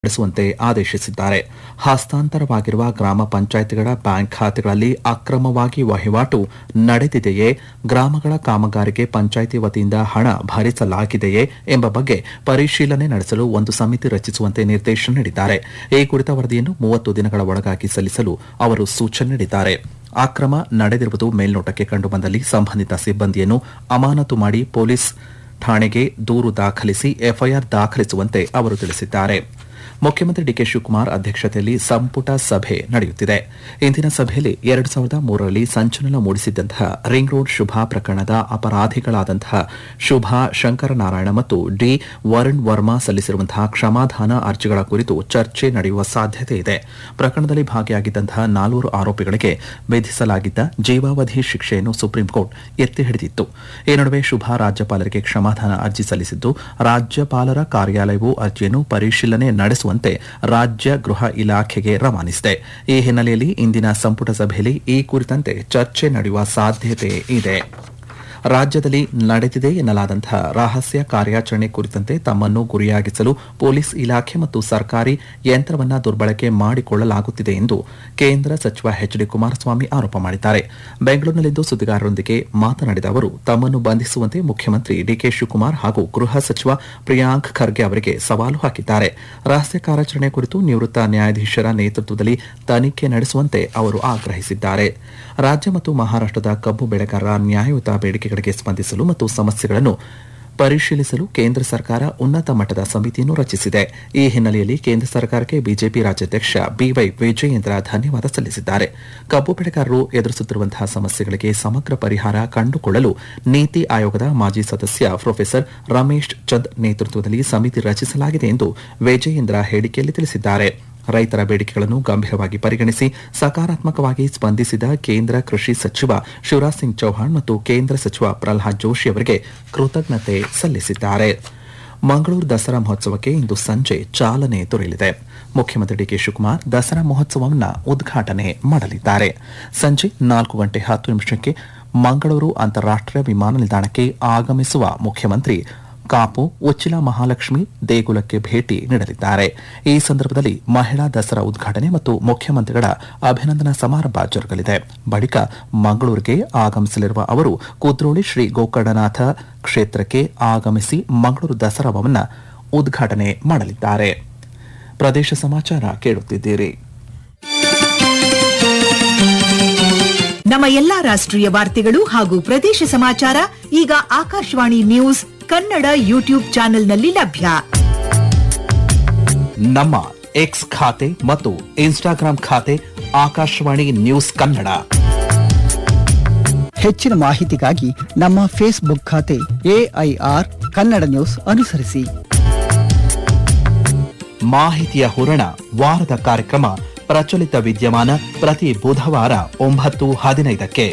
ನಡೆಸುವಂತೆ ಆದೇಶಿಸಿದ್ದಾರೆ ಹಸ್ತಾಂತರವಾಗಿರುವ ಗ್ರಾಮ ಪಂಚಾಯಿತಿಗಳ ಬ್ಯಾಂಕ್ ಖಾತೆಗಳಲ್ಲಿ ಅಕ್ರಮವಾಗಿ ವಹಿವಾಟು ನಡೆದಿದೆಯೇ ಗ್ರಾಮಗಳ ಕಾಮಗಾರಿಗೆ ಪಂಚಾಯಿತಿ ವತಿಯಿಂದ ಹಣ ಭರಿಸಲಾಗಿದೆಯೇ ಎಂಬ ಬಗ್ಗೆ ಪರಿಶೀಲನೆ ನಡೆಸಲು ಒಂದು ಸಮಿತಿ ರಚಿಸುವಂತೆ ನಿರ್ದೇಶನ ನೀಡಿದ್ದಾರೆ ಈ ಕುರಿತ ವರದಿಯನ್ನು ಮೂವತ್ತು ದಿನಗಳ ಒಳಗಾಗಿ ಸಲ್ಲಿಸಲು ಅವರು ಸೂಚನೆ ನೀಡಿದ್ದಾರೆ ಅಕ್ರಮ ನಡೆದಿರುವುದು ಮೇಲ್ನೋಟಕ್ಕೆ ಕಂಡುಬಂದಲ್ಲಿ ಸಂಬಂಧಿತ ಸಿಬ್ಬಂದಿಯನ್ನು ಅಮಾನತು ಮಾಡಿ ಪೊಲೀಸ್ ಠಾಣೆಗೆ ದೂರು ದಾಖಲಿಸಿ ಎಫ್ಐಆರ್ ದಾಖಲಿಸುವಂತೆ ಅವರು ತಿಳಿಸಿದ್ದಾರೆ ಮುಖ್ಯಮಂತ್ರಿ ಡಿಕೆ ಶಿವಕುಮಾರ್ ಅಧ್ಯಕ್ಷತೆಯಲ್ಲಿ ಸಂಪುಟ ಸಭೆ ನಡೆಯುತ್ತಿದೆ ಇಂದಿನ ಸಭೆಯಲ್ಲಿ ಎರಡು ಸಾವಿರದ ಮೂರರಲ್ಲಿ ಸಂಚಲನ ಮೂಡಿಸಿದ್ದಂತಹ ರಿಂಗ್ ರೋಡ್ ಶುಭಾ ಪ್ರಕರಣದ ಅಪರಾಧಿಗಳಾದಂತಹ ಶುಭಾ ಶಂಕರನಾರಾಯಣ ಮತ್ತು ಡಿ ವರುಣ್ ವರ್ಮಾ ಸಲ್ಲಿಸಿರುವಂತಹ ಕ್ಷಮಾದಾನ ಅರ್ಜಿಗಳ ಕುರಿತು ಚರ್ಚೆ ನಡೆಯುವ ಸಾಧ್ಯತೆ ಇದೆ ಪ್ರಕರಣದಲ್ಲಿ ಭಾಗಿಯಾಗಿದ್ದಂತಹ ನಾಲ್ವರು ಆರೋಪಿಗಳಿಗೆ ವಿಧಿಸಲಾಗಿದ್ದ ಜೀವಾವಧಿ ಶಿಕ್ಷೆಯನ್ನು ಸುಪ್ರೀಂಕೋರ್ಟ್ ಎತ್ತಿ ಹಿಡಿದಿತ್ತು ಈ ನಡುವೆ ಶುಭಾ ರಾಜ್ಯಪಾಲರಿಗೆ ಕ್ಷಮಾದಾನ ಅರ್ಜಿ ಸಲ್ಲಿಸಿದ್ದು ರಾಜ್ಯಪಾಲರ ಕಾರ್ಯಾಲಯವು ಅರ್ಜಿಯನ್ನು ಪರಿಶೀಲನೆ ನಡೆಸುವಂತೆ ರಾಜ್ಯ ಗೃಹ ಇಲಾಖೆಗೆ ರವಾನಿಸಿದೆ ಈ ಹಿನ್ನೆಲೆಯಲ್ಲಿ ಇಂದಿನ ಸಂಪುಟ ಸಭೆಯಲ್ಲಿ ಈ ಕುರಿತಂತೆ ಚರ್ಚೆ ನಡೆಯುವ ಸಾಧ್ಯತೆ ಇದೆ ರಾಜ್ಯದಲ್ಲಿ ನಡೆದಿದೆ ಎನ್ನಲಾದಂತಹ ರಹಸ್ಯ ಕಾರ್ಯಾಚರಣೆ ಕುರಿತಂತೆ ತಮ್ಮನ್ನು ಗುರಿಯಾಗಿಸಲು ಪೊಲೀಸ್ ಇಲಾಖೆ ಮತ್ತು ಸರ್ಕಾರಿ ಯಂತ್ರವನ್ನ ದುರ್ಬಳಕೆ ಮಾಡಿಕೊಳ್ಳಲಾಗುತ್ತಿದೆ ಎಂದು ಕೇಂದ್ರ ಸಚಿವ ಎಚ್ ಡಿ ಕುಮಾರಸ್ವಾಮಿ ಆರೋಪ ಮಾಡಿದ್ದಾರೆ ಬೆಂಗಳೂರಿನಲ್ಲಿಂದು ಸುದ್ದಿಗಾರರೊಂದಿಗೆ ಮಾತನಾಡಿದ ಅವರು ತಮ್ಮನ್ನು ಬಂಧಿಸುವಂತೆ ಮುಖ್ಯಮಂತ್ರಿ ಡಿಕೆ ಶಿವಕುಮಾರ್ ಹಾಗೂ ಗೃಹ ಸಚಿವ ಪ್ರಿಯಾಂಕ್ ಖರ್ಗೆ ಅವರಿಗೆ ಸವಾಲು ಹಾಕಿದ್ದಾರೆ ರಹಸ್ಯ ಕಾರ್ಯಾಚರಣೆ ಕುರಿತು ನಿವೃತ್ತ ನ್ಯಾಯಾಧೀಶರ ನೇತೃತ್ವದಲ್ಲಿ ತನಿಖೆ ನಡೆಸುವಂತೆ ಅವರು ಆಗ್ರಹಿಸಿದ್ದಾರೆ ರಾಜ್ಯ ಮತ್ತು ಮಹಾರಾಷ್ಟದ ಕಬ್ಬು ಬೆಳೆಗಾರರ ನ್ಯಾಯಯುತ ಬೇಡಿಕೆಗಳಿಗೆ ಸ್ಪಂದಿಸಲು ಮತ್ತು ಸಮಸ್ಯೆಗಳನ್ನು ಪರಿಶೀಲಿಸಲು ಕೇಂದ್ರ ಸರ್ಕಾರ ಉನ್ನತ ಮಟ್ಟದ ಸಮಿತಿಯನ್ನು ರಚಿಸಿದೆ ಈ ಹಿನ್ನೆಲೆಯಲ್ಲಿ ಕೇಂದ್ರ ಸರ್ಕಾರಕ್ಕೆ ಬಿಜೆಪಿ ರಾಜ್ಯಾಧ್ಯಕ್ಷ ಬಿವೈ ವಿಜಯೇಂದ್ರ ಧನ್ಯವಾದ ಸಲ್ಲಿಸಿದ್ದಾರೆ ಕಬ್ಬು ಬೆಳೆಗಾರರು ಎದುರಿಸುತ್ತಿರುವಂತಹ ಸಮಸ್ಯೆಗಳಿಗೆ ಸಮಗ್ರ ಪರಿಹಾರ ಕಂಡುಕೊಳ್ಳಲು ನೀತಿ ಆಯೋಗದ ಮಾಜಿ ಸದಸ್ಯ ಪ್ರೊಫೆಸರ್ ರಮೇಶ್ ಚಂದ್ ನೇತೃತ್ವದಲ್ಲಿ ಸಮಿತಿ ರಚಿಸಲಾಗಿದೆ ಎಂದು ವಿಜಯೇಂದ್ರ ಹೇಳಿಕೆಯಲ್ಲಿ ತಿಳಿಸಿದ್ದಾರೆ ರೈತರ ಬೇಡಿಕೆಗಳನ್ನು ಗಂಭೀರವಾಗಿ ಪರಿಗಣಿಸಿ ಸಕಾರಾತ್ಮಕವಾಗಿ ಸ್ಪಂದಿಸಿದ ಕೇಂದ್ರ ಕೃಷಿ ಸಚಿವ ಶಿವರಾಜ್ ಸಿಂಗ್ ಚೌಹಾಣ್ ಮತ್ತು ಕೇಂದ್ರ ಸಚಿವ ಪ್ರಹ್ಲಾದ್ ಜೋಶಿ ಅವರಿಗೆ ಕೃತಜ್ಞತೆ ಸಲ್ಲಿಸಿದ್ದಾರೆ ಮಂಗಳೂರು ದಸರಾ ಮಹೋತ್ಸವಕ್ಕೆ ಇಂದು ಸಂಜೆ ಚಾಲನೆ ದೊರೆಯಲಿದೆ ಮುಖ್ಯಮಂತ್ರಿ ಡಿಕೆ ಶಿವಕುಮಾರ್ ದಸರಾ ಮಹೋತ್ಸವವನ್ನು ಉದ್ಘಾಟನೆ ಮಾಡಲಿದ್ದಾರೆ ಸಂಜೆ ನಾಲ್ಕು ಗಂಟೆ ಹತ್ತು ನಿಮಿಷಕ್ಕೆ ಮಂಗಳೂರು ಅಂತಾರಾಷ್ಟೀಯ ವಿಮಾನ ನಿಲ್ದಾಣಕ್ಕೆ ಆಗಮಿಸುವ ಮುಖ್ಯಮಂತ್ರಿ ಕಾಪು ಉಚ್ಚಿಲ ಮಹಾಲಕ್ಷ್ಮಿ ದೇಗುಲಕ್ಕೆ ಭೇಟಿ ನೀಡಲಿದ್ದಾರೆ ಈ ಸಂದರ್ಭದಲ್ಲಿ ಮಹಿಳಾ ದಸರಾ ಉದ್ಘಾಟನೆ ಮತ್ತು ಮುಖ್ಯಮಂತ್ರಿಗಳ ಅಭಿನಂದನಾ ಸಮಾರಂಭ ಜರುಗಲಿದೆ ಬಳಿಕ ಮಂಗಳೂರಿಗೆ ಆಗಮಿಸಲಿರುವ ಅವರು ಕುದ್ರೋಳಿ ಶ್ರೀ ಗೋಕರ್ಣನಾಥ ಕ್ಷೇತ್ರಕ್ಕೆ ಆಗಮಿಸಿ ಮಂಗಳೂರು ದಸರಾವನ್ನು ಉದ್ಘಾಟನೆ ಮಾಡಲಿದ್ದಾರೆ ಪ್ರದೇಶ ಸಮಾಚಾರ ಕೇಳುತ್ತಿದ್ದೀರಿ ನಮ್ಮ ಎಲ್ಲಾ ರಾಷ್ಟ್ರೀಯ ವಾರ್ತೆಗಳು ಹಾಗೂ ಪ್ರದೇಶ ಸಮಾಚಾರ ಈಗ ಆಕಾಶವಾಣಿ ನ್ಯೂಸ್ ಕನ್ನಡ ಯೂಟ್ಯೂಬ್ ಚಾನೆಲ್ನಲ್ಲಿ ಲಭ್ಯ ನಮ್ಮ ಎಕ್ಸ್ ಖಾತೆ ಮತ್ತು ಇನ್ಸ್ಟಾಗ್ರಾಂ ಖಾತೆ ಆಕಾಶವಾಣಿ ನ್ಯೂಸ್ ಕನ್ನಡ ಹೆಚ್ಚಿನ ಮಾಹಿತಿಗಾಗಿ ನಮ್ಮ ಫೇಸ್ಬುಕ್ ಖಾತೆ ಎಐಆರ್ ಕನ್ನಡ ನ್ಯೂಸ್ ಅನುಸರಿಸಿ ಮಾಹಿತಿಯ ಹೂರಣ ವಾರದ ಕಾರ್ಯಕ್ರಮ ಪ್ರಚಲಿತ ವಿದ್ಯಮಾನ ಪ್ರತಿ ಬುಧವಾರ ಒಂಬತ್ತು ಹದಿನೈದಕ್ಕೆ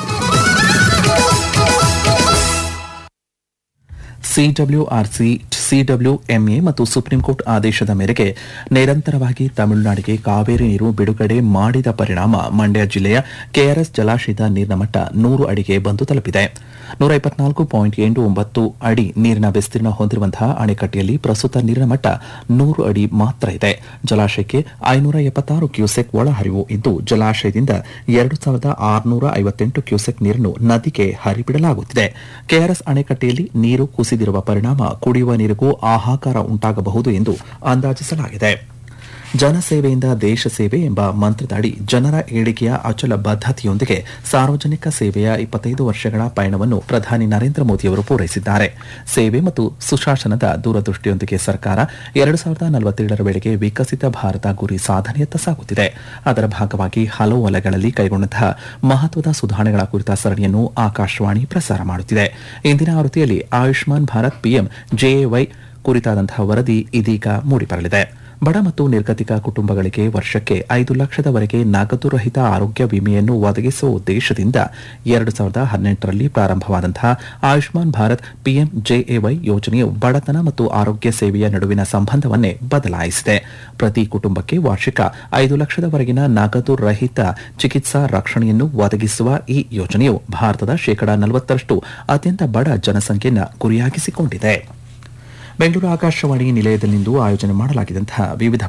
ಸಿಡಬ್ಲ್ಯೂಆರ್ಸಿ ಸಿಡಬ್ಲ್ಯೂಎಂಎ ಮತ್ತು ಸುಪ್ರೀಂಕೋರ್ಟ್ ಆದೇಶದ ಮೇರೆಗೆ ನಿರಂತರವಾಗಿ ತಮಿಳುನಾಡಿಗೆ ಕಾವೇರಿ ನೀರು ಬಿಡುಗಡೆ ಮಾಡಿದ ಪರಿಣಾಮ ಮಂಡ್ಯ ಜಿಲ್ಲೆಯ ಕೆಆರ್ಎಸ್ ಜಲಾಶಯದ ನೀರಿನ ಮಟ್ಟ ನೂರು ಅಡಿಗೆ ಬಂದು ತಲುಪಿದೆ ನೂರ ಇಪ್ಪತ್ನಾಲ್ಕು ಪಾಯಿಂಟ್ ಎಂಟು ಒಂಬತ್ತು ಅಡಿ ನೀರಿನ ವಿಸ್ತೀರ್ಣ ಹೊಂದಿರುವಂತಹ ಅಣೆಕಟ್ಟೆಯಲ್ಲಿ ಪ್ರಸ್ತುತ ನೀರಿನ ಮಟ್ಟ ನೂರು ಅಡಿ ಮಾತ್ರ ಇದೆ ಜಲಾಶಯಕ್ಕೆ ಐನೂರ ಎಪ್ಪತ್ತಾರು ಕ್ಯೂಸೆಕ್ ಒಳಹರಿವು ಇದ್ದು ಜಲಾಶಯದಿಂದ ಎರಡು ಸಾವಿರದ ಆರುನೂರ ಐವತ್ತೆಂಟು ಕ್ಯೂಸೆಕ್ ನೀರನ್ನು ನದಿಗೆ ಹರಿಬಿಡಲಾಗುತ್ತಿದೆ ಕೆಆರ್ಎಸ್ ಅಣೆಕಟ್ಟೆಯಲ್ಲಿ ನೀರು ಕುಸಿದಿರುವ ಪರಿಣಾಮ ಕುಡಿಯುವ ನೀರಿಗೂ ಹಾಹಾಕಾರ ಉಂಟಾಗಬಹುದು ಎಂದು ಅಂದಾಜಿಸಲಾಗಿದೆ ಜನಸೇವೆಯಿಂದ ದೇಶ ಸೇವೆ ಎಂಬ ಮಂತ್ರದಡಿ ಜನರ ಏಳಿಗೆಯ ಅಚಲ ಬದ್ಧತೆಯೊಂದಿಗೆ ಸಾರ್ವಜನಿಕ ಸೇವೆಯ ಇಪ್ಪತ್ತೈದು ವರ್ಷಗಳ ಪಯಣವನ್ನು ಪ್ರಧಾನಿ ನರೇಂದ್ರ ಮೋದಿಯವರು ಪೂರೈಸಿದ್ದಾರೆ ಸೇವೆ ಮತ್ತು ಸುಶಾಸನದ ದೂರದೃಷ್ಟಿಯೊಂದಿಗೆ ಸರ್ಕಾರ ಎರಡು ಸಾವಿರದ ನಲವತ್ತೇಳರ ವೇಳೆಗೆ ವಿಕಸಿತ ಭಾರತ ಗುರಿ ಸಾಧನೆಯತ್ತ ಸಾಗುತ್ತಿದೆ ಅದರ ಭಾಗವಾಗಿ ಹಲವು ವಲಯಗಳಲ್ಲಿ ಕೈಗೊಂಡಂತಹ ಮಹತ್ವದ ಸುಧಾರಣೆಗಳ ಕುರಿತ ಸರಣಿಯನ್ನು ಆಕಾಶವಾಣಿ ಪ್ರಸಾರ ಮಾಡುತ್ತಿದೆ ಇಂದಿನ ಆವೃತ್ತಿಯಲ್ಲಿ ಆಯುಷ್ಮಾನ್ ಭಾರತ್ ಪಿಎಂ ಜೆಎವೈ ಕುರಿತಾದಂತಹ ವರದಿ ಇದೀಗ ಮೂಡಿಬರಲಿದೆ ಬಡ ಮತ್ತು ನಿರ್ಗತಿಕ ಕುಟುಂಬಗಳಿಗೆ ವರ್ಷಕ್ಕೆ ಐದು ಲಕ್ಷದವರೆಗೆ ನಗದು ರಹಿತ ಆರೋಗ್ಯ ವಿಮೆಯನ್ನು ಒದಗಿಸುವ ಉದ್ದೇಶದಿಂದ ಎರಡು ಸಾವಿರದ ಹದಿನೆಂಟರಲ್ಲಿ ಪ್ರಾರಂಭವಾದಂತಹ ಆಯುಷ್ಮಾನ್ ಭಾರತ್ ಪಿಎಂಜೆಎವೈ ಯೋಜನೆಯು ಬಡತನ ಮತ್ತು ಆರೋಗ್ಯ ಸೇವೆಯ ನಡುವಿನ ಸಂಬಂಧವನ್ನೇ ಬದಲಾಯಿಸಿದೆ ಪ್ರತಿ ಕುಟುಂಬಕ್ಕೆ ವಾರ್ಷಿಕ ಐದು ಲಕ್ಷದವರೆಗಿನ ನಗದು ರಹಿತ ಚಿಕಿತ್ಸಾ ರಕ್ಷಣೆಯನ್ನು ಒದಗಿಸುವ ಈ ಯೋಜನೆಯು ಭಾರತದ ಶೇಕಡಾ ನಲವತ್ತರಷ್ಟು ಅತ್ಯಂತ ಬಡ ಜನಸಂಖ್ಯೆಯನ್ನು ಗುರಿಯಾಗಿಸಿಕೊಂಡಿದೆ ಬೆಂಗಳೂರು ಆಕಾಶವಾಣಿ ನಿಲಯದಲ್ಲಿಂದು ಆಯೋಜನೆ ಮಾಡಲಾಗಿದ್ದಂತಹ ವಿವಿಧ